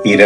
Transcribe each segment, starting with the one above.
ഇര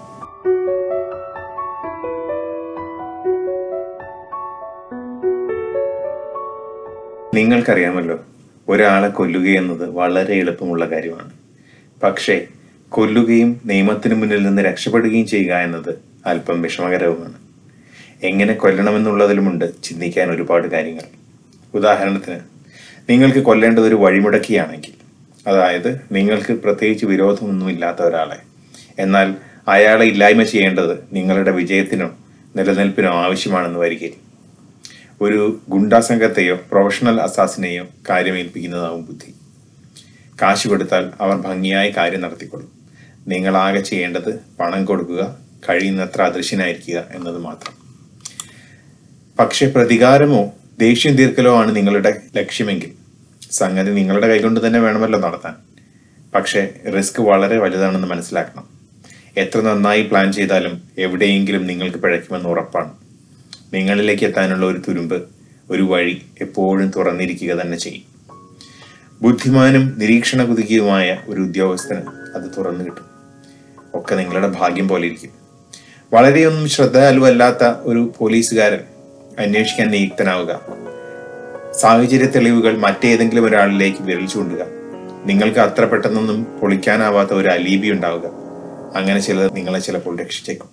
നിങ്ങൾക്കറിയാമല്ലോ ഒരാളെ കൊല്ലുകയെന്നത് വളരെ എളുപ്പമുള്ള കാര്യമാണ് പക്ഷേ കൊല്ലുകയും നിയമത്തിന് മുന്നിൽ നിന്ന് രക്ഷപ്പെടുകയും ചെയ്യുക എന്നത് അല്പം വിഷമകരവുമാണ് എങ്ങനെ കൊല്ലണമെന്നുള്ളതിലുമുണ്ട് ചിന്തിക്കാൻ ഒരുപാട് കാര്യങ്ങൾ ഉദാഹരണത്തിന് നിങ്ങൾക്ക് കൊല്ലേണ്ടത് ഒരു വഴിമുടക്കിയാണെങ്കിൽ അതായത് നിങ്ങൾക്ക് പ്രത്യേകിച്ച് വിരോധമൊന്നുമില്ലാത്ത ഒരാളെ എന്നാൽ അയാളെ ഇല്ലായ്മ ചെയ്യേണ്ടത് നിങ്ങളുടെ വിജയത്തിനോ നിലനിൽപ്പിനോ ആവശ്യമാണെന്ന് വരികയിൽ ഒരു ഗുണ്ടാ സംഘത്തെയോ പ്രൊഫഷണൽ അസാസിനെയോ കാര്യമേൽപ്പിക്കുന്നതാവും ബുദ്ധി കാശ് കൊടുത്താൽ അവർ ഭംഗിയായി കാര്യം നടത്തിക്കൊള്ളും നിങ്ങളാകെ ചെയ്യേണ്ടത് പണം കൊടുക്കുക കഴിയുന്നത്ര അദൃശ്യനായിരിക്കുക എന്നത് മാത്രം പക്ഷെ പ്രതികാരമോ ദേഷ്യം തീർക്കലോ ആണ് നിങ്ങളുടെ ലക്ഷ്യമെങ്കിൽ സംഗതി നിങ്ങളുടെ കൈകൊണ്ട് തന്നെ വേണമല്ലോ നടത്താൻ പക്ഷേ റിസ്ക് വളരെ വലുതാണെന്ന് മനസ്സിലാക്കണം എത്ര നന്നായി പ്ലാൻ ചെയ്താലും എവിടെയെങ്കിലും നിങ്ങൾക്ക് പിഴയ്ക്കുമെന്ന് ഉറപ്പാണ് നിങ്ങളിലേക്ക് എത്താനുള്ള ഒരു തുരുമ്പ് ഒരു വഴി എപ്പോഴും തുറന്നിരിക്കുക തന്നെ ചെയ്യും ബുദ്ധിമാനും നിരീക്ഷണ കുതുകിയുമായ ഒരു ഉദ്യോഗസ്ഥന് അത് തുറന്നു കിട്ടും ഒക്കെ നിങ്ങളുടെ ഭാഗ്യം പോലെ ഇരിക്കും വളരെയൊന്നും ശ്രദ്ധാലുവല്ലാത്ത ഒരു പോലീസുകാരൻ അന്വേഷിക്കാൻ നിയുക്തനാവുക സാഹചര്യ തെളിവുകൾ മറ്റേതെങ്കിലും ഒരാളിലേക്ക് വിരൽ ചൂണ്ടുക നിങ്ങൾക്ക് അത്ര പെട്ടെന്നൊന്നും പൊളിക്കാനാവാത്ത ഒരു അലീബി ഉണ്ടാവുക അങ്ങനെ ചിലത് നിങ്ങളെ ചിലപ്പോൾ രക്ഷിച്ചേക്കും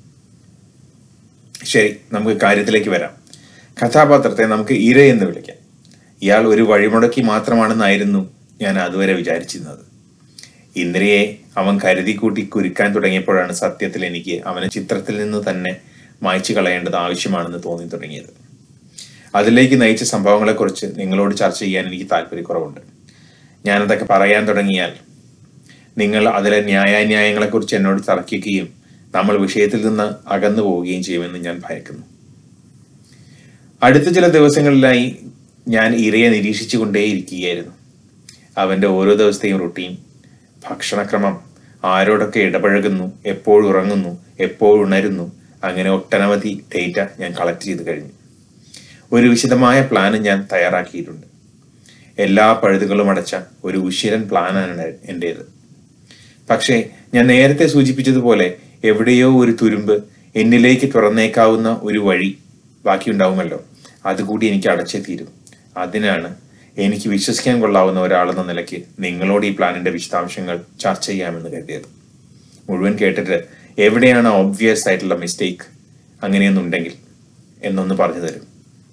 ശരി നമുക്ക് കാര്യത്തിലേക്ക് വരാം കഥാപാത്രത്തെ നമുക്ക് ഇര എന്ന് വിളിക്കാം ഇയാൾ ഒരു വഴിമുടക്കി മാത്രമാണെന്നായിരുന്നു ഞാൻ അതുവരെ വിചാരിച്ചിരുന്നത് ഇന്ദ്രയെ അവൻ കരുതി കൂട്ടി കുരുക്കാൻ തുടങ്ങിയപ്പോഴാണ് സത്യത്തിൽ എനിക്ക് അവനെ ചിത്രത്തിൽ നിന്ന് തന്നെ മായ്ച്ചു കളയേണ്ടത് ആവശ്യമാണെന്ന് തോന്നി തുടങ്ങിയത് അതിലേക്ക് നയിച്ച സംഭവങ്ങളെക്കുറിച്ച് നിങ്ങളോട് ചർച്ച ചെയ്യാൻ എനിക്ക് താല്പര്യക്കുറവുണ്ട് ഞാനതൊക്കെ പറയാൻ തുടങ്ങിയാൽ നിങ്ങൾ അതിലെ ന്യായാന്യായങ്ങളെക്കുറിച്ച് എന്നോട് തർക്കിക്കുകയും നമ്മൾ വിഷയത്തിൽ നിന്ന് അകന്നു പോവുകയും ചെയ്യുമെന്ന് ഞാൻ ഭയക്കുന്നു അടുത്ത ചില ദിവസങ്ങളിലായി ഞാൻ ഇരയെ നിരീക്ഷിച്ചു കൊണ്ടേയിരിക്കുകയായിരുന്നു അവന്റെ ഓരോ ദിവസത്തെയും റുട്ടീൻ ഭക്ഷണക്രമം ആരോടൊക്കെ ഇടപഴകുന്നു എപ്പോൾ ഉറങ്ങുന്നു എപ്പോൾ ഉണരുന്നു അങ്ങനെ ഒട്ടനവധി ഡേറ്റ ഞാൻ കളക്ട് ചെയ്ത് കഴിഞ്ഞു ഒരു വിശദമായ പ്ലാൻ ഞാൻ തയ്യാറാക്കിയിട്ടുണ്ട് എല്ലാ പഴുതുകളും അടച്ച ഒരു ഉശിരൻ പ്ലാനാണ് എൻ്റേത് പക്ഷേ ഞാൻ നേരത്തെ സൂചിപ്പിച്ചതുപോലെ എവിടെയോ ഒരു തുരുമ്പ് എന്നിലേക്ക് തുറന്നേക്കാവുന്ന ഒരു വഴി ബാക്കിയുണ്ടാവുമല്ലോ അതുകൂടി എനിക്ക് അടച്ചേ തീരും അതിനാണ് എനിക്ക് വിശ്വസിക്കാൻ കൊള്ളാവുന്ന ഒരാളെന്ന നിലയ്ക്ക് നിങ്ങളോട് ഈ പ്ലാനിന്റെ വിശദാംശങ്ങൾ ചർച്ച ചെയ്യാമെന്ന് കരുതിയത് മുഴുവൻ കേട്ടിട്ട് എവിടെയാണ് ഓബ്വിയസ് ആയിട്ടുള്ള മിസ്റ്റേക്ക് അങ്ങനെയൊന്നുണ്ടെങ്കിൽ എന്നൊന്ന് പറഞ്ഞു തരും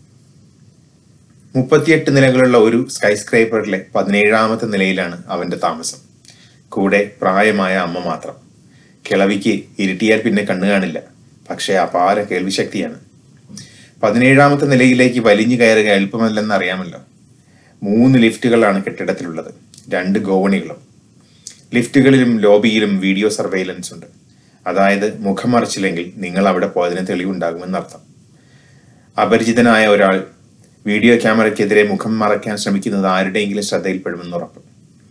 മുപ്പത്തിയെട്ട് നിലകളുള്ള ഒരു സ്കൈ സ്ക്രൈപ്പറിലെ പതിനേഴാമത്തെ നിലയിലാണ് അവന്റെ താമസം കൂടെ പ്രായമായ അമ്മ മാത്രം കിളവിക്ക് ഇരുട്ടിയാൽ പിന്നെ കണ്ണു കാണില്ല പക്ഷേ അപാര കേൾവിശക്തിയാണ് പതിനേഴാമത്തെ നിലയിലേക്ക് വലിഞ്ഞു കയറുക എളുപ്പമല്ലെന്ന് അറിയാമല്ലോ മൂന്ന് ലിഫ്റ്റുകളാണ് കെട്ടിടത്തിലുള്ളത് രണ്ട് ഗോവണികളും ലിഫ്റ്റുകളിലും ലോബിയിലും വീഡിയോ സർവൈലൻസ് ഉണ്ട് അതായത് മുഖം മറച്ചില്ലെങ്കിൽ നിങ്ങൾ അവിടെ പോയതിന് തെളിവുണ്ടാകുമെന്നർത്ഥം അപരിചിതനായ ഒരാൾ വീഡിയോ ക്യാമറയ്ക്കെതിരെ മുഖം മറയ്ക്കാൻ ശ്രമിക്കുന്നത് ആരുടെയെങ്കിലും ശ്രദ്ധയിൽപ്പെടുമെന്ന് ഉറപ്പ്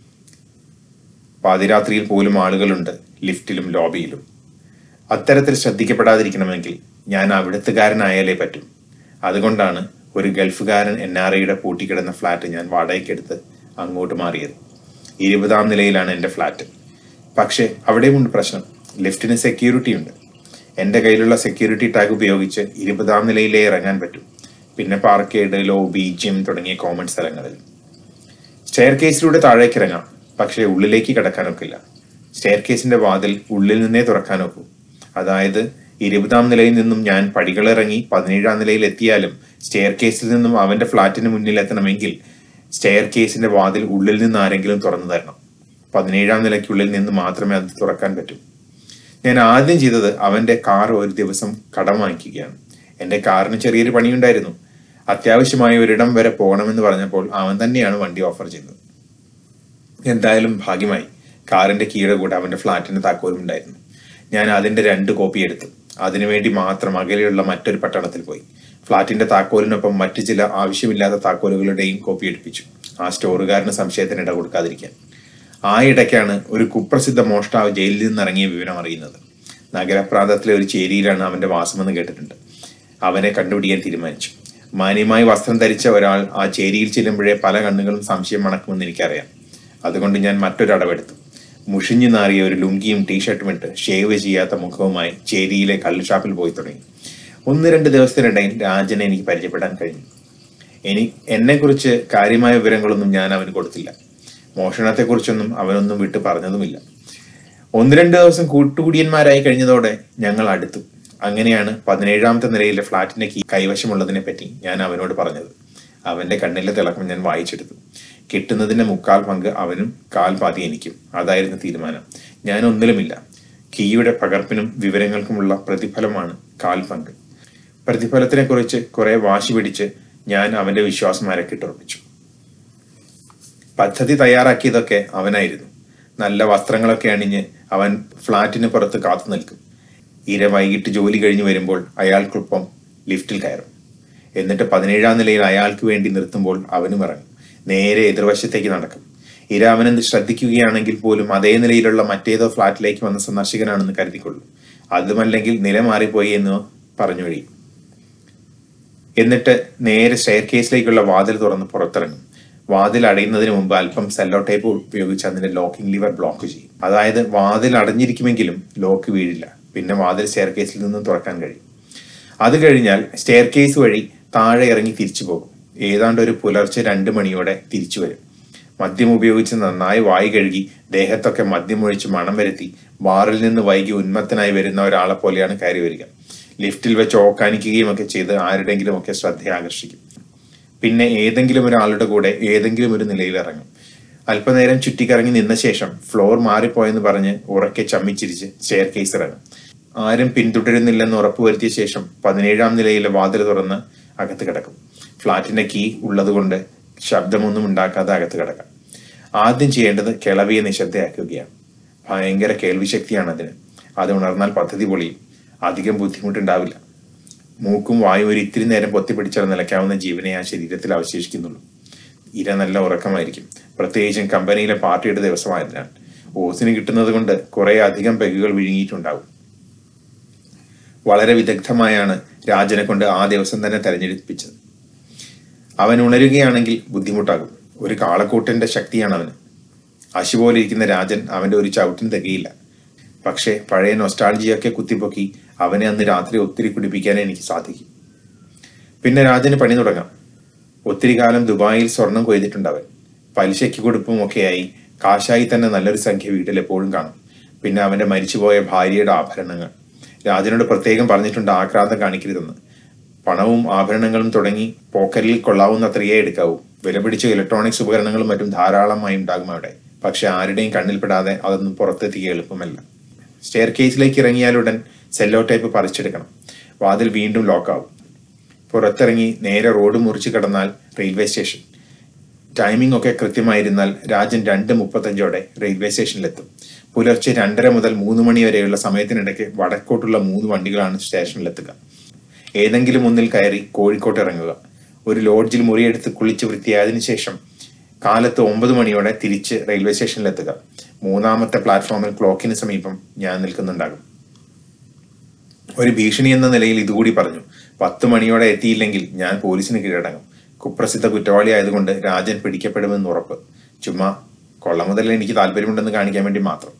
പാതിരാത്രിയിൽ പോലും ആളുകളുണ്ട് ലിഫ്റ്റിലും ലോബിയിലും അത്തരത്തിൽ ശ്രദ്ധിക്കപ്പെടാതിരിക്കണമെങ്കിൽ ഞാൻ അവിടുത്തുകാരനായാലേ പറ്റും അതുകൊണ്ടാണ് ഒരു ഗൾഫുകാരൻ എൻ ആർ ഐയുടെ പൂട്ടിക്കിടന്ന ഫ്ലാറ്റ് ഞാൻ വാടകയ്ക്കെടുത്ത് അങ്ങോട്ട് മാറിയത് ഇരുപതാം നിലയിലാണ് എൻ്റെ ഫ്ലാറ്റ് പക്ഷേ അവിടെയുമുണ്ട് പ്രശ്നം ലിഫ്റ്റിന് സെക്യൂരിറ്റി ഉണ്ട് എൻ്റെ കയ്യിലുള്ള സെക്യൂരിറ്റി ടാഗ് ഉപയോഗിച്ച് ഇരുപതാം നിലയിലേ ഇറങ്ങാൻ പറ്റും പിന്നെ പാർക്കേഡ് ലോബി ജിം തുടങ്ങിയ കോമൺ സ്ഥലങ്ങളിൽ സ്റ്റെയർ കേസിലൂടെ താഴേക്ക് ഇറങ്ങാം പക്ഷേ ഉള്ളിലേക്ക് കിടക്കാനൊക്കില്ല സ്റ്റെയർ കേസിന്റെ വാതിൽ ഉള്ളിൽ നിന്നേ തുറക്കാനൊക്കൂ അതായത് ഇരുപതാം നിലയിൽ നിന്നും ഞാൻ പടികളിറങ്ങി പതിനേഴാം നിലയിൽ എത്തിയാലും സ്റ്റെയർ കേസിൽ നിന്നും അവന്റെ ഫ്ളാറ്റിന് മുന്നിൽ എത്തണമെങ്കിൽ സ്റ്റെയർ കേസിന്റെ വാതിൽ ഉള്ളിൽ നിന്ന് ആരെങ്കിലും തുറന്നു തരണം പതിനേഴാം നിലയ്ക്കുള്ളിൽ നിന്ന് മാത്രമേ അത് തുറക്കാൻ പറ്റൂ ഞാൻ ആദ്യം ചെയ്തത് അവന്റെ കാർ ഒരു ദിവസം കടം വാങ്ങിക്കുകയാണ് എന്റെ കാറിന് ചെറിയൊരു പണിയുണ്ടായിരുന്നു അത്യാവശ്യമായ ഒരിടം വരെ പോകണമെന്ന് പറഞ്ഞപ്പോൾ അവൻ തന്നെയാണ് വണ്ടി ഓഫർ ചെയ്തത് എന്തായാലും ഭാഗ്യമായി കാറിന്റെ കീഴ കൂടെ അവന്റെ ഫ്ളാറ്റിന്റെ താക്കോലും ഉണ്ടായിരുന്നു ഞാൻ അതിന്റെ രണ്ട് കോപ്പി എടുത്തു അതിനുവേണ്ടി മാത്രം അകലെയുള്ള മറ്റൊരു പട്ടണത്തിൽ പോയി ഫ്ളാറ്റിന്റെ താക്കോലിനൊപ്പം മറ്റു ചില ആവശ്യമില്ലാത്ത താക്കോലുകളുടെയും കോപ്പി എടുപ്പിച്ചു ആ സ്റ്റോറുകാരന് സംശയത്തിന് ഇട കൊടുക്കാതിരിക്കാൻ ആ ഇടയ്ക്കാണ് ഒരു കുപ്രസിദ്ധ മോഷ്ടാവ് ജയിലിൽ നിന്ന് ഇറങ്ങിയ വിവരം അറിയുന്നത് നഗരപ്രാന്തത്തിലെ ഒരു ചേരിയിലാണ് അവന്റെ വാസമെന്ന് കേട്ടിട്ടുണ്ട് അവനെ കണ്ടുപിടിക്കാൻ തീരുമാനിച്ചു മാന്യമായി വസ്ത്രം ധരിച്ച ഒരാൾ ആ ചേരിയിൽ ചെല്ലുമ്പോഴേ പല കണ്ണുകളും സംശയം മണക്കുമെന്ന് എനിക്കറിയാം അതുകൊണ്ട് ഞാൻ മറ്റൊരു അടവെടുത്തു മുഷിഞ്ഞു നാറിയ ഒരു ലുങ്കിയും ടീഷർട്ടും ഇട്ട് ഷേവ് ചെയ്യാത്ത മുഖവുമായി ചേരിയിലെ കള്ള് ഷാപ്പിൽ പോയി തുടങ്ങി ഒന്ന് രണ്ട് ദിവസത്തിനിടയിൽ രാജനെ എനിക്ക് പരിചയപ്പെടാൻ കഴിഞ്ഞു ഇനി എന്നെക്കുറിച്ച് കാര്യമായ വിവരങ്ങളൊന്നും ഞാൻ അവന് കൊടുത്തില്ല മോഷണത്തെക്കുറിച്ചൊന്നും അവനൊന്നും വിട്ട് പറഞ്ഞതുമില്ല ഒന്ന് രണ്ട് ദിവസം കൂട്ടുകുടിയന്മാരായി കഴിഞ്ഞതോടെ ഞങ്ങൾ അടുത്തു അങ്ങനെയാണ് പതിനേഴാമത്തെ നിലയിലെ ഫ്ളാറ്റിന്റെ കീ കൈവശമുള്ളതിനെ പറ്റി ഞാൻ അവനോട് പറഞ്ഞത് അവന്റെ കണ്ണിലെ തിളക്കം ഞാൻ വായിച്ചെടുത്തു കിട്ടുന്നതിന്റെ മുക്കാൽ പങ്ക് അവനും കാൽ പാതി എനിക്കും അതായിരുന്നു തീരുമാനം ഞാൻ ഒന്നിലുമില്ല കീയുടെ പകർപ്പിനും വിവരങ്ങൾക്കുമുള്ള പ്രതിഫലമാണ് കാൽ പങ്ക് പ്രതിഫലത്തിനെ കുറിച്ച് കുറെ വാശി പിടിച്ച് ഞാൻ അവന്റെ വിശ്വാസം അരക്കിട്ടുറപ്പിച്ചു പദ്ധതി തയ്യാറാക്കിയതൊക്കെ അവനായിരുന്നു നല്ല വസ്ത്രങ്ങളൊക്കെ അണിഞ്ഞ് അവൻ ഫ്ളാറ്റിന് പുറത്ത് കാത്തു നിൽക്കും ഇര വൈകിട്ട് ജോലി കഴിഞ്ഞ് വരുമ്പോൾ അയാൾക്കൊപ്പം ലിഫ്റ്റിൽ കയറും എന്നിട്ട് പതിനേഴാം നിലയിൽ അയാൾക്ക് വേണ്ടി നിർത്തുമ്പോൾ അവനും ഇറങ്ങും നേരെ എതിർവശത്തേക്ക് നടക്കും ഇര അവനെന്ന് ശ്രദ്ധിക്കുകയാണെങ്കിൽ പോലും അതേ നിലയിലുള്ള മറ്റേതോ ഫ്ളാറ്റിലേക്ക് വന്ന സന്ദർശകനാണെന്ന് കരുതിക്കൊള്ളും അതുമല്ലെങ്കിൽ നില മാറിപ്പോയി എന്ന് പറഞ്ഞു കഴിയും എന്നിട്ട് നേരെ സ്റ്റെയർ കേസിലേക്കുള്ള വാതിൽ തുറന്ന് പുറത്തിറങ്ങും വാതിൽ അടയുന്നതിന് മുമ്പ് അല്പം സെല്ലോ ടേപ്പ് ഉപയോഗിച്ച് അതിന്റെ ലോക്കിംഗ് ലിവർ ബ്ലോക്ക് ചെയ്യും അതായത് വാതിൽ അടഞ്ഞിരിക്കുമെങ്കിലും ലോക്ക് വീഴില്ല പിന്നെ വാതിൽ സ്റ്റെയർ കേസിൽ നിന്നും തുറക്കാൻ കഴിയും അത് കഴിഞ്ഞാൽ സ്റ്റെയർ കേസ് വഴി താഴെ ഇറങ്ങി തിരിച്ചു പോകും ഏതാണ്ട് ഒരു പുലർച്ചെ രണ്ട് മണിയോടെ തിരിച്ചു വരും മദ്യം ഉപയോഗിച്ച് നന്നായി വായി കഴുകി ദേഹത്തൊക്കെ മദ്യമൊഴിച്ച് മണം വരുത്തി ബാറിൽ നിന്ന് വൈകി ഉന്മത്തനായി വരുന്ന ഒരാളെ പോലെയാണ് കയറി വരിക ലിഫ്റ്റിൽ വെച്ച് ഓക്കാനിക്കുകയും ഒക്കെ ചെയ്ത് ആരുടെങ്കിലും ഒക്കെ ശ്രദ്ധ ആകർഷിക്കും പിന്നെ ഏതെങ്കിലും ഒരാളുടെ കൂടെ ഏതെങ്കിലും ഒരു നിലയിൽ ഇറങ്ങും അല്പനേരം ചുറ്റിക്കറങ്ങി നിന്ന ശേഷം ഫ്ലോർ മാറിപ്പോയെന്ന് പറഞ്ഞ് ഉറക്കെ ചമ്മിച്ചിരിച്ച് സ്റ്റെയർ കേസ് ഇറങ്ങും ആരും പിന്തുടരുന്നില്ലെന്ന് ഉറപ്പുവരുത്തിയ ശേഷം പതിനേഴാം നിലയിലെ വാതിൽ തുറന്ന് അകത്ത് കിടക്കും ഫ്ളാറ്റിന്റെ കീ ഉള്ളതുകൊണ്ട് ശബ്ദമൊന്നും ഉണ്ടാക്കാതെ അകത്ത് കിടക്കാം ആദ്യം ചെയ്യേണ്ടത് കിളവിയെ നിശബ്ദയാക്കുകയാണ് ഭയങ്കര കേൾവി ശക്തിയാണ് അതിന് അത് ഉണർന്നാൽ പദ്ധതി പൊളിയും അധികം ബുദ്ധിമുട്ടുണ്ടാവില്ല മൂക്കും വായും ഒരു ഇത്തിരി നേരം പൊത്തിപ്പിടിച്ചാൽ നിലയ്ക്കാവുന്ന ജീവനെ ആ ശരീരത്തിൽ അവശേഷിക്കുന്നുള്ളൂ ഇര നല്ല ഉറക്കമായിരിക്കും പ്രത്യേകിച്ചും കമ്പനിയിലെ പാർട്ടിയുടെ ദിവസമായതിനാൽ ഓസിന് കിട്ടുന്നത് കൊണ്ട് കുറെ അധികം പെഗുകൾ വിഴുങ്ങിയിട്ടുണ്ടാവും വളരെ വിദഗ്ധമായാണ് രാജനെ കൊണ്ട് ആ ദിവസം തന്നെ തെരഞ്ഞെടുപ്പിച്ചത് അവൻ ഉണരുകയാണെങ്കിൽ ബുദ്ധിമുട്ടാകും ഒരു കാളക്കൂട്ടന്റെ ശക്തിയാണ് അവന് അശു പോലെ ഇരിക്കുന്ന രാജൻ അവന്റെ ഒരു ചവിട്ടിന് തികയില്ല പക്ഷേ പഴയ നൊസ്റ്റാൾജിയൊക്കെ കുത്തിപ്പൊക്കി അവനെ അന്ന് രാത്രി ഒത്തിരി കുടിപ്പിക്കാൻ എനിക്ക് സാധിക്കും പിന്നെ രാജന് പണി തുടങ്ങാം ഒത്തിരി കാലം ദുബായിൽ സ്വർണം കൊയ്തിട്ടുണ്ട് അവൻ പലിശയ്ക്ക് കൊടുപ്പും ഒക്കെയായി കാശായി തന്നെ നല്ലൊരു സംഖ്യ വീട്ടിൽ എപ്പോഴും കാണും പിന്നെ അവന്റെ മരിച്ചുപോയ ഭാര്യയുടെ ആഭരണങ്ങൾ രാജനോട് പ്രത്യേകം പറഞ്ഞിട്ടുണ്ട് ആക്രാന്തം കാണിക്കരുതെന്ന് പണവും ആഭരണങ്ങളും തുടങ്ങി പോക്കറിൽ കൊള്ളാവുന്നത്രയേ എടുക്കാവൂ വിലപിടിച്ച ഇലക്ട്രോണിക്സ് ഉപകരണങ്ങളും മറ്റും ധാരാളമായി ഉണ്ടാകും അവിടെ പക്ഷെ ആരുടെയും കണ്ണിൽപ്പെടാതെ അതൊന്നും പുറത്തെത്തിക്കുക എളുപ്പമല്ല സ്റ്റെയർ കേസിലേക്ക് ഇറങ്ങിയാലുടൻ സെല്ലോ ടൈപ്പ് പറിച്ചെടുക്കണം വാതിൽ വീണ്ടും ലോക്കാവും പുറത്തിറങ്ങി നേരെ റോഡ് മുറിച്ച് കടന്നാൽ റെയിൽവേ സ്റ്റേഷൻ ടൈമിംഗ് ഒക്കെ കൃത്യമായിരുന്നാൽ രാജൻ രണ്ട് മുപ്പത്തഞ്ചോടെ റെയിൽവേ സ്റ്റേഷനിലെത്തും പുലർച്ചെ രണ്ടര മുതൽ മൂന്ന് മണി വരെയുള്ള സമയത്തിനിടയ്ക്ക് വടക്കോട്ടുള്ള മൂന്ന് വണ്ടികളാണ് സ്റ്റേഷനിലെത്തുക ഏതെങ്കിലും ഒന്നിൽ കയറി കോഴിക്കോട്ട് ഇറങ്ങുക ഒരു ലോഡ്ജിൽ മുറിയെടുത്ത് കുളിച്ച് വൃത്തിയായതിനു ശേഷം കാലത്ത് ഒമ്പത് മണിയോടെ തിരിച്ച് റെയിൽവേ സ്റ്റേഷനിലെത്തുക മൂന്നാമത്തെ പ്ലാറ്റ്ഫോമിൽ ക്ലോക്കിന് സമീപം ഞാൻ നിൽക്കുന്നുണ്ടാകും ഒരു ഭീഷണി എന്ന നിലയിൽ ഇതുകൂടി പറഞ്ഞു പത്ത് മണിയോടെ എത്തിയില്ലെങ്കിൽ ഞാൻ പോലീസിന് കീഴടങ്ങും കുപ്രസിദ്ധ കുറ്റവാളി ആയതുകൊണ്ട് രാജൻ പിടിക്കപ്പെടുമെന്ന് ഉറപ്പ് ചുമ്മാ കൊള്ള മുതൽ എനിക്ക് താല്പര്യമുണ്ടെന്ന് കാണിക്കാൻ വേണ്ടി മാത്രം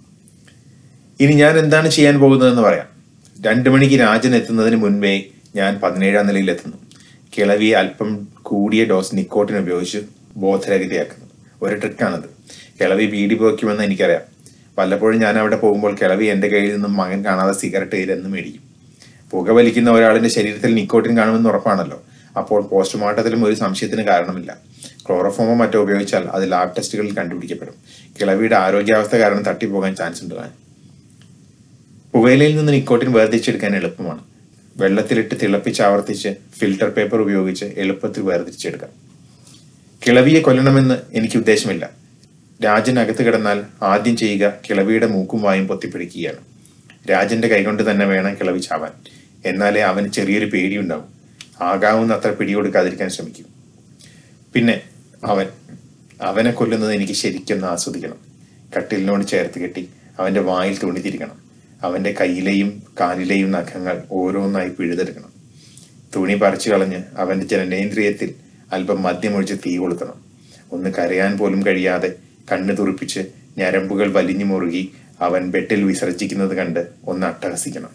ഇനി ഞാൻ എന്താണ് ചെയ്യാൻ പോകുന്നതെന്ന് പറയാം രണ്ടു മണിക്ക് രാജൻ എത്തുന്നതിന് മുൻപേ ഞാൻ പതിനേഴാം നിലയിൽ എത്തുന്നു കിളവിയെ അല്പം കൂടിയ ഡോസ് നിക്കോട്ടിൻ ഉപയോഗിച്ച് ബോധരഹിതയാക്കുന്നു ഒരു ട്രിക്കാണത് കിളവി ബീഡി പോക്കുമെന്ന് എനിക്കറിയാം വല്ലപ്പോഴും ഞാൻ അവിടെ പോകുമ്പോൾ കിളവി എൻ്റെ കയ്യിൽ നിന്നും മകൻ കാണാതെ സിഗരറ്റ് കയ്യിലെന്ന് മേടിക്കും പുക വലിക്കുന്ന ഒരാളിന്റെ ശരീരത്തിൽ നിക്കോട്ടിൻ കാണുമെന്ന് ഉറപ്പാണല്ലോ അപ്പോൾ പോസ്റ്റ്മോർട്ടത്തിലും ഒരു സംശയത്തിന് കാരണമില്ല ക്ലോറോഫോമോ മറ്റോ ഉപയോഗിച്ചാൽ അത് ലാബ് ടെസ്റ്റുകളിൽ കണ്ടുപിടിക്കപ്പെടും കിളവിയുടെ ആരോഗ്യാവസ്ഥ കാരണം തട്ടിപ്പോകാൻ ചാൻസ് ഉണ്ട് താൻ പുകയിലയിൽ നിന്ന് നിക്കോട്ടിൻ വേർതിരിച്ചെടുക്കാൻ എളുപ്പമാണ് വെള്ളത്തിലിട്ട് തിളപ്പിച്ച് ആവർത്തിച്ച് ഫിൽട്ടർ പേപ്പർ ഉപയോഗിച്ച് എളുപ്പത്തിൽ വേർതിരിച്ചെടുക്കാം കിളവിയെ കൊല്ലണമെന്ന് എനിക്ക് ഉദ്ദേശമില്ല രാജൻ അകത്ത് കിടന്നാൽ ആദ്യം ചെയ്യുക കിളവിയുടെ മൂക്കും വായും പൊത്തിപ്പിടിക്കുകയാണ് രാജന്റെ കൈകൊണ്ട് തന്നെ വേണം കിളവി ചാവാൻ എന്നാലേ അവന് ചെറിയൊരു പേടിയുണ്ടാവും ആകാവുന്ന അത്ര പിടികൊടുക്കാതിരിക്കാൻ ശ്രമിക്കും പിന്നെ അവൻ അവനെ കൊല്ലുന്നത് എനിക്ക് ശരിക്കൊന്ന് ആസ്വദിക്കണം കട്ടിലിനോട് ചേർത്ത് കെട്ടി അവന്റെ വായിൽ തുണിതിരിക്കണം അവന്റെ കയ്യിലെയും കാലിലെയും നഖങ്ങൾ ഓരോന്നായി പിഴുതെടുക്കണം തുണി പറിച്ചു കളഞ്ഞ് അവന്റെ ജനനേന്ദ്രിയത്തിൽ അല്പം മദ്യമൊഴിച്ച് തീ കൊളുത്തണം ഒന്ന് കരയാൻ പോലും കഴിയാതെ കണ്ണു തുറിപ്പിച്ച് ഞരമ്പുകൾ വലിഞ്ഞു മുറുകി അവൻ ബെഡിൽ വിസർജിക്കുന്നത് കണ്ട് ഒന്ന് അട്ടഹസിക്കണം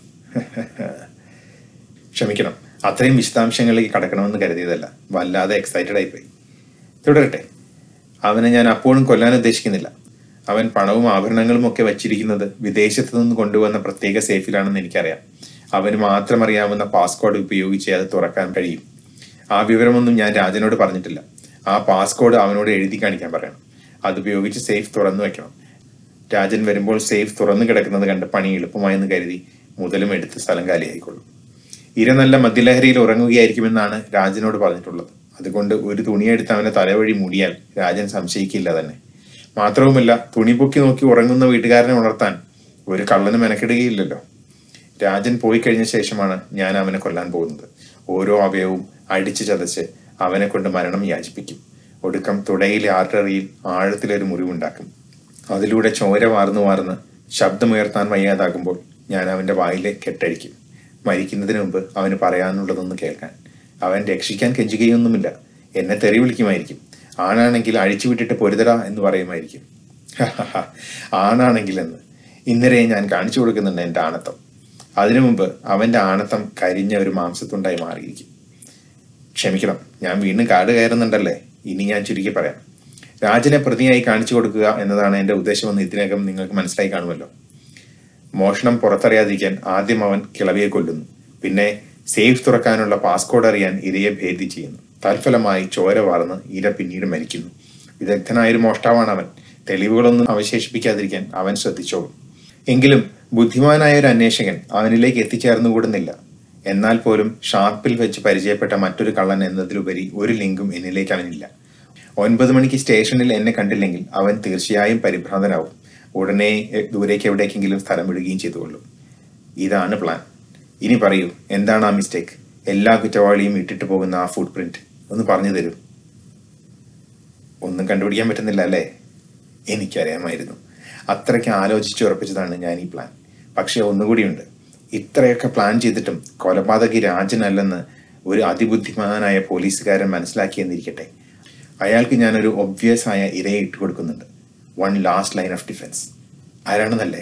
ക്ഷമിക്കണം അത്രയും വിശദാംശങ്ങളിലേക്ക് കടക്കണമെന്ന് കരുതിയതല്ല വല്ലാതെ എക്സൈറ്റഡ് ആയിപ്പോയി തുടരട്ടെ അവനെ ഞാൻ അപ്പോഴും കൊല്ലാൻ ഉദ്ദേശിക്കുന്നില്ല അവൻ പണവും ആഭരണങ്ങളും ഒക്കെ വച്ചിരിക്കുന്നത് വിദേശത്തു നിന്ന് കൊണ്ടുവന്ന പ്രത്യേക സേഫിലാണെന്ന് എനിക്കറിയാം അവന് മാത്രം അറിയാവുന്ന പാസ്കോഡ് ഉപയോഗിച്ച് അത് തുറക്കാൻ കഴിയും ആ വിവരമൊന്നും ഞാൻ രാജനോട് പറഞ്ഞിട്ടില്ല ആ പാസ്കോഡ് അവനോട് എഴുതി കാണിക്കാൻ പറയണം അതുപയോഗിച്ച് സേഫ് തുറന്നു വെക്കണം രാജൻ വരുമ്പോൾ സേഫ് തുറന്നു കിടക്കുന്നത് കണ്ട് പണി എളുപ്പമായെന്ന് കരുതി മുതലും എടുത്ത് സ്ഥലം കാലിയായിക്കൊള്ളും ഇര നല്ല മദ്യലഹരിയിൽ ഉറങ്ങുകയായിരിക്കുമെന്നാണ് രാജനോട് പറഞ്ഞിട്ടുള്ളത് അതുകൊണ്ട് ഒരു തുണിയെടുത്ത് അവനെ തലവഴി മൂടിയാൽ രാജൻ സംശയിക്കില്ല തന്നെ മാത്രവുമല്ല തുണി പൊക്കി നോക്കി ഉറങ്ങുന്ന വീട്ടുകാരനെ ഉണർത്താൻ ഒരു കള്ളന് മെനക്കെടുകയില്ലല്ലോ രാജൻ പോയി കഴിഞ്ഞ ശേഷമാണ് ഞാൻ അവനെ കൊല്ലാൻ പോകുന്നത് ഓരോ അവയവും അടിച്ചു ചതച്ച് അവനെ കൊണ്ട് മരണം യാചിപ്പിക്കും ഒടുക്കം തുടയിലെ ആർട്ടറിയിൽ ആഴത്തിലൊരു മുറിവുണ്ടാക്കും അതിലൂടെ ചോര വാർന്നു വാർന്ന് ശബ്ദമുയർത്താൻ വയ്യാതാകുമ്പോൾ ഞാൻ അവന്റെ വായിലെ കെട്ടഴിക്കും മരിക്കുന്നതിന് മുമ്പ് അവന് പറയാനുള്ളതൊന്ന് കേൾക്കാൻ അവൻ രക്ഷിക്കാൻ കെഞ്ചുകയൊന്നുമില്ല എന്നെ തെറി വിളിക്കുമായിരിക്കും ആണാണെങ്കിൽ അഴിച്ചു വിട്ടിട്ട് പൊരുതടാ എന്ന് പറയുമായിരിക്കും ആണാണെങ്കിൽ എന്ന് ഇന്നലെ ഞാൻ കാണിച്ചു കൊടുക്കുന്നുണ്ട് എൻ്റെ ആണത്തം അതിനു മുമ്പ് അവന്റെ ആണത്തം കരിഞ്ഞ ഒരു മാംസത്തുണ്ടായി മാറിയിരിക്കും ക്ഷമിക്കണം ഞാൻ വീണ്ടും കാട് കയറുന്നുണ്ടല്ലേ ഇനി ഞാൻ ചുരുക്കി പറയാം രാജനെ പ്രതിയായി കാണിച്ചു കൊടുക്കുക എന്നതാണ് എന്റെ ഉദ്ദേശമെന്ന് ഇതിനകം നിങ്ങൾക്ക് മനസ്സിലായി കാണുമല്ലോ മോഷണം പുറത്തറിയാതിരിക്കാൻ ആദ്യം അവൻ കിളവിയെ കൊല്ലുന്നു പിന്നെ സേഫ് തുറക്കാനുള്ള പാസ്കോഡ് അറിയാൻ ഇരയെ ഭേദി ചെയ്യുന്നു തൽഫലമായി ചോര വാർന്ന് ഇര പിന്നീട് മരിക്കുന്നു വിദഗ്ധനായൊരു മോഷ്ടാവാണ് അവൻ തെളിവുകളൊന്നും അവശേഷിപ്പിക്കാതിരിക്കാൻ അവൻ ശ്രദ്ധിച്ചോളും എങ്കിലും ബുദ്ധിമാനായ ഒരു അന്വേഷകൻ അവനിലേക്ക് എത്തിച്ചേർന്നുകൂടുന്നില്ല എന്നാൽ പോലും ഷാർപ്പിൽ വെച്ച് പരിചയപ്പെട്ട മറ്റൊരു കള്ളൻ എന്നതിലുപരി ഒരു ലിങ്കും എന്നിലേക്ക് അവനില്ല ഒൻപത് മണിക്ക് സ്റ്റേഷനിൽ എന്നെ കണ്ടില്ലെങ്കിൽ അവൻ തീർച്ചയായും പരിഭ്രാന്തനാവും ഉടനെ എ- ദൂരേക്ക് എവിടേക്കെങ്കിലും സ്ഥലം വിടുകയും ചെയ്തുകൊള്ളും ഇതാണ് പ്ലാൻ ഇനി പറയൂ എന്താണ് ആ മിസ്റ്റേക്ക് എല്ലാ കുറ്റവാളിയും ഇട്ടിട്ട് പോകുന്ന ആ ഫുട് പ്രിന്റ് ഒന്ന് പറഞ്ഞു തരൂ ഒന്നും കണ്ടുപിടിക്കാൻ പറ്റുന്നില്ല അല്ലേ എനിക്കറിയാമായിരുന്നു അത്രയ്ക്ക് ആലോചിച്ചുറപ്പിച്ചതാണ് ഞാൻ ഈ പ്ലാൻ പക്ഷെ ഒന്നുകൂടിയുണ്ട് ഇത്രയൊക്കെ പ്ലാൻ ചെയ്തിട്ടും കൊലപാതകി രാജനല്ലെന്ന് ഒരു അതിബുദ്ധിമാനായ പോലീസുകാരൻ മനസ്സിലാക്കിയെന്നിരിക്കട്ടെ അയാൾക്ക് ഞാനൊരു ഒബ്വിയസ് ആയ ഇരയെ ഇട്ട് കൊടുക്കുന്നുണ്ട് one last line of defence ആരാണെന്നല്ലേ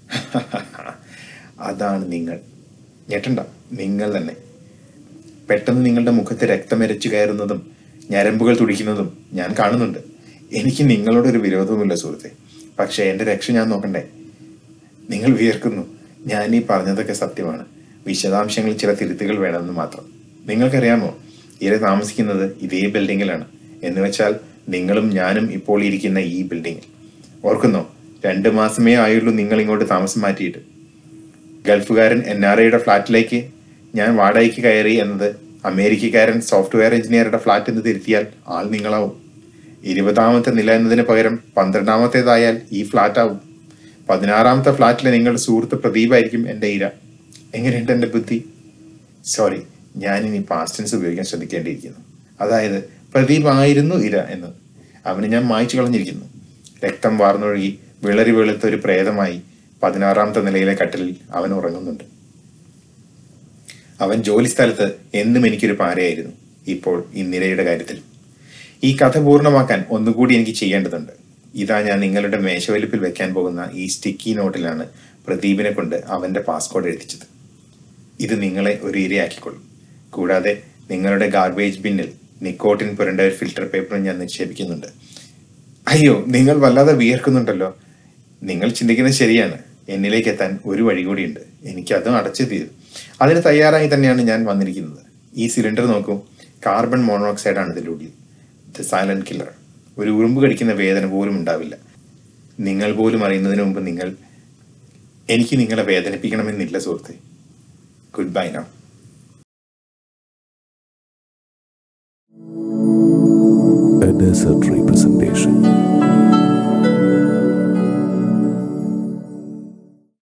അതാണ് നിങ്ങൾ ഞെട്ടണ്ട നിങ്ങൾ തന്നെ പെട്ടെന്ന് നിങ്ങളുടെ മുഖത്ത് രക്തമെരച്ചു കയറുന്നതും ഞരമ്പുകൾ തുടിക്കുന്നതും ഞാൻ കാണുന്നുണ്ട് എനിക്ക് നിങ്ങളോടൊരു വിരോധവുമില്ല സുഹൃത്തെ പക്ഷേ എൻ്റെ രക്ഷ ഞാൻ നോക്കണ്ടേ നിങ്ങൾ വിയർക്കുന്നു ഞാൻ ഈ പറഞ്ഞതൊക്കെ സത്യമാണ് വിശദാംശങ്ങളിൽ ചില തിരുത്തുകൾ വേണമെന്ന് മാത്രം നിങ്ങൾക്കറിയാമോ ഇര താമസിക്കുന്നത് ഇതേ ബിൽഡിങ്ങിലാണ് എന്ന് വെച്ചാൽ നിങ്ങളും ഞാനും ഇപ്പോൾ ഇരിക്കുന്ന ഈ ബിൽഡിങ്ങിൽ ഓർക്കുന്നോ രണ്ട് മാസമേ ആയുള്ളൂ നിങ്ങൾ ഇങ്ങോട്ട് താമസം മാറ്റിയിട്ട് ഗൾഫുകാരൻ എൻ ആർ ഐയുടെ ഫ്ലാറ്റിലേക്ക് ഞാൻ വാടകയ്ക്ക് കയറി എന്നത് അമേരിക്കക്കാരൻ സോഫ്റ്റ്വെയർ എഞ്ചിനീയറുടെ ഫ്ലാറ്റ് എന്ന് തിരുത്തിയാൽ ആൾ നിങ്ങളാവും ഇരുപതാമത്തെ നില എന്നതിന് പകരം പന്ത്രണ്ടാമത്തേതായാൽ ഈ ഫ്ലാറ്റ് ആവും പതിനാറാമത്തെ ഫ്ലാറ്റിലെ നിങ്ങളുടെ സുഹൃത്ത് പ്രദീപായിരിക്കും എൻ്റെ ഇര എങ്ങനെയുണ്ട് എൻ്റെ ബുദ്ധി സോറി ഞാൻ ഇനി പാസ്റ്റ് ടെൻസ് ഉപയോഗിക്കാൻ ശ്രദ്ധിക്കേണ്ടിയിരിക്കുന്നു അതായത് പ്രദീപ് ആയിരുന്നു ഇര എന്ന് അവന് ഞാൻ മായ്ച്ചു കളഞ്ഞിരിക്കുന്നു രക്തം വാർന്നൊഴുകി വിളറി വെളുത്ത ഒരു പ്രേതമായി പതിനാറാമത്തെ നിലയിലെ കട്ടിലിൽ അവൻ ഉറങ്ങുന്നുണ്ട് അവൻ ജോലി സ്ഥലത്ത് എന്നും എനിക്കൊരു പാരയായിരുന്നു ഇപ്പോൾ ഇന്നിരയുടെ കാര്യത്തിൽ ഈ കഥ പൂർണ്ണമാക്കാൻ ഒന്നുകൂടി എനിക്ക് ചെയ്യേണ്ടതുണ്ട് ഇതാ ഞാൻ നിങ്ങളുടെ മേശവലിപ്പിൽ വെക്കാൻ പോകുന്ന ഈ സ്റ്റിക്കി നോട്ടിലാണ് പ്രദീപിനെ കൊണ്ട് അവന്റെ പാസ്കോഡ് എഴുതിച്ചത് ഇത് നിങ്ങളെ ഒരു ഇരയാക്കിക്കൊള്ളും കൂടാതെ നിങ്ങളുടെ ഗാർബേജ് ബിന്നിൽ നിക്കോട്ടിൻ പുരണ്ട ഒരു ഫിൽറ്റർ പേപ്പറും ഞാൻ നിക്ഷേപിക്കുന്നുണ്ട് അയ്യോ നിങ്ങൾ വല്ലാതെ വിയർക്കുന്നുണ്ടല്ലോ നിങ്ങൾ ചിന്തിക്കുന്നത് ശരിയാണ് എന്നിലേക്ക് എത്താൻ ഒരു വഴി കൂടിയുണ്ട് എനിക്ക് അതും അടച്ചു തീരും അതിന് തയ്യാറായി തന്നെയാണ് ഞാൻ വന്നിരിക്കുന്നത് ഈ സിലിണ്ടർ നോക്കൂ കാർബൺ മോണോക്സൈഡ് ആണ് ഇതിൻ്റെ ഉള്ളിൽ ദ സൈലന്റ് കില്ലർ ഒരു ഉറുമ്പ് കടിക്കുന്ന വേദന പോലും ഉണ്ടാവില്ല നിങ്ങൾ പോലും അറിയുന്നതിന് മുമ്പ് നിങ്ങൾ എനിക്ക് നിങ്ങളെ വേദനിപ്പിക്കണമെന്നില്ല സുഹൃത്തെ good bye now a desert representation.